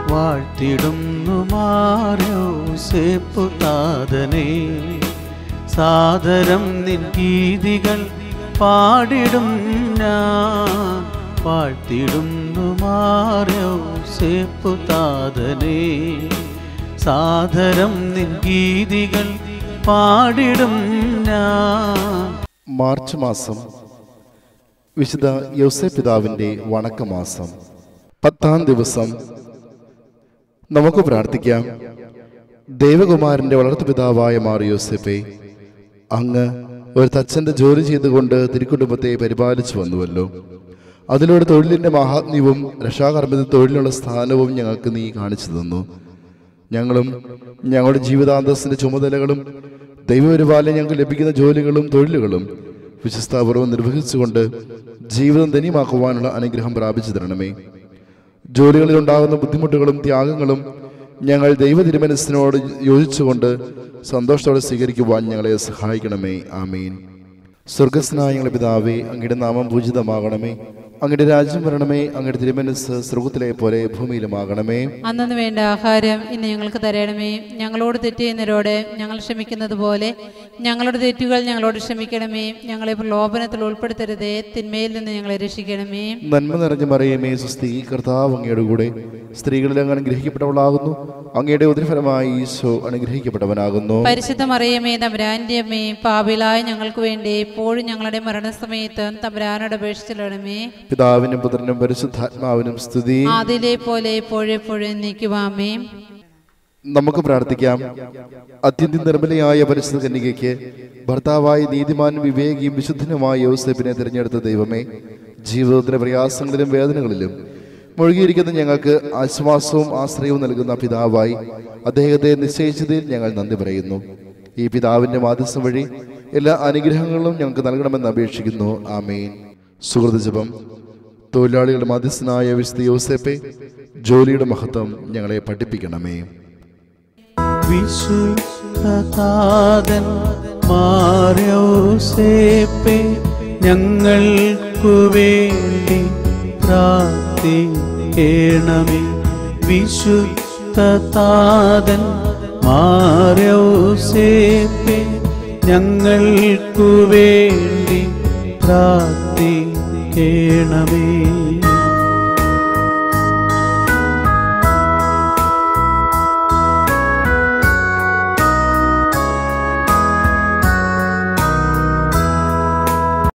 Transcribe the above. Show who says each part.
Speaker 1: വാഴ്ത്തിടുന്നു മാറിയോസേപ്പു താതനെ സാദരം നിൻ ഗീതികൾ പാടിടും ഞാൻ വാഴ്ത്തിടുന്നു മാറിയോസേപ്പു താതനെ സാദരം നിൻ ഗീതികൾ പാടിടും ഞാൻ
Speaker 2: മാർച്ച് മാസം വിശുദ്ധ യോസെ പിതാവിൻ്റെ വണക്കമാസം പത്താം ദിവസം നമുക്ക് പ്രാർത്ഥിക്കാം ദേവകുമാരൻ്റെ വളർത്തുപിതാവായ മാർ യോസെപ്പെ അങ്ങ് ഒരു തച്ചൻ്റെ ജോലി ചെയ്തുകൊണ്ട് തിരുക്കുടുംബത്തെ പരിപാലിച്ചു വന്നുവല്ലോ അതിലൂടെ തൊഴിലിൻ്റെ മഹാത്മ്യവും രക്ഷാകർമ്മത്തിൽ തൊഴിലിനുള്ള സ്ഥാനവും ഞങ്ങൾക്ക് നീ കാണിച്ചു തന്നു ഞങ്ങളും ഞങ്ങളുടെ ജീവിതാന്തസ്സിൻ്റെ ചുമതലകളും ദൈവപരിപാലനം ഞങ്ങൾക്ക് ലഭിക്കുന്ന ജോലികളും തൊഴിലുകളും വിശ്വസ്താപൂർവ്വം നിർവഹിച്ചുകൊണ്ട് ജീവിതം ധന്യമാക്കുവാനുള്ള അനുഗ്രഹം പ്രാപിച്ചു തരണമേ ജോലികളിൽ ഉണ്ടാകുന്ന ബുദ്ധിമുട്ടുകളും ത്യാഗങ്ങളും ഞങ്ങൾ ദൈവ തിരുമനസ്സിനോട് യോജിച്ചുകൊണ്ട് സന്തോഷത്തോടെ സ്വീകരിക്കുവാൻ ഞങ്ങളെ സഹായിക്കണമേ ആമീൻ സ്വർഗസ്നായ ഞങ്ങളുടെ പിതാവേ അങ്ങയുടെ നാമം പൂജിതമാകണമേ അങ്ങയുടെ രാജ്യം വരണമേ അങ്ങയുടെ തിരുമനസ് സ്വർഗത്തിലെ പോലെ ഭൂമിയിലുമാകണമേ
Speaker 3: അന്നു വേണ്ട ആഹാരം ഇന്ന് ഞങ്ങൾക്ക് തരണമേ ഞങ്ങളോട് തെറ്റ് ചെയ്യുന്നവരോട് ഞങ്ങൾ ക്ഷമിക്കുന്നത് പോലെ ഞങ്ങളുടെ തെറ്റുകൾ ഞങ്ങളോട് ക്ഷമിക്കണമേ ഞങ്ങളെ പ്രലോഭനത്തിൽ ഉൾപ്പെടുത്തരുതേ തിന്മയിൽ നിന്ന് ഞങ്ങളെ രക്ഷിക്കണമേ
Speaker 2: നന്മ നിറഞ്ഞ മറിയമേ സുസ്തി കർത്താവ് അങ്ങയുടെ കൂടെ സ്ത്രീകളിൽ അങ്ങ് അനുഗ്രഹിക്കപ്പെട്ടവളാകുന്നു അങ്ങയുടെ ഉദരഫലമായി ഈശോ അനുഗ്രഹിക്കപ്പെട്ടവനാകുന്നു
Speaker 3: പരിശുദ്ധ മറിയമേ തമ്പുരാന്റെ അമ്മേ പാപിലായ ഞങ്ങൾക്ക് വേണ്ടി എപ്പോഴും ഞങ്ങളുടെ മരണസമയത്ത് തമ്പുരാനോട് അപേക്ഷിച്ചിടണമേ
Speaker 2: പിതാവിനും പുത്രനും പരിശുദ്ധാത്മാവിനും സ്തുതി
Speaker 3: ആദിലെ പോലെ എപ്പോഴെപ്പോഴും നീക്കുവാമേ
Speaker 2: നമുക്ക് പ്രാർത്ഥിക്കാം അത്യന്തം നിർമ്മലയായ പരിശുദ്ധ കന്യകയ്ക്ക് ഭർത്താവായി നീതിമാനും വിവേകിയും വിശുദ്ധനുമായ യോസേപ്പിനെ തിരഞ്ഞെടുത്ത ദൈവമേ ജീവിതത്തിലെ പ്രയാസങ്ങളിലും വേദനകളിലും മുഴുകിയിരിക്കുന്ന ഞങ്ങൾക്ക് ആശ്വാസവും ആശ്രയവും നൽകുന്ന പിതാവായി അദ്ദേഹത്തെ നിശ്ചയിച്ചതിൽ ഞങ്ങൾ നന്ദി പറയുന്നു ഈ പിതാവിന്റെ മാധ്യസ്ഥം വഴി എല്ലാ അനുഗ്രഹങ്ങളും ഞങ്ങൾക്ക് നൽകണമെന്ന് അപേക്ഷിക്കുന്നു ആമേൻ സുഹൃത ജപം തൊഴിലാളികളുടെ മാധ്യസ്ഥനായ വിശുദ്ധ യോസേപ്പെ ജോലിയുടെ മഹത്വം ഞങ്ങളെ പഠിപ്പിക്കണമേ
Speaker 1: വിശുദ്ധതാതൻ മാറിയോസേപ്പെ ഞങ്ങൾക്കു വേണ്ടി പ്രാർത്ഥിക്കണമേ വിശുദ്ധതാതൻ മാറിയോസേപ്പെ ഞങ്ങൾക്കു വേണ്ടി പ്രാർത്ഥിക്കണമേ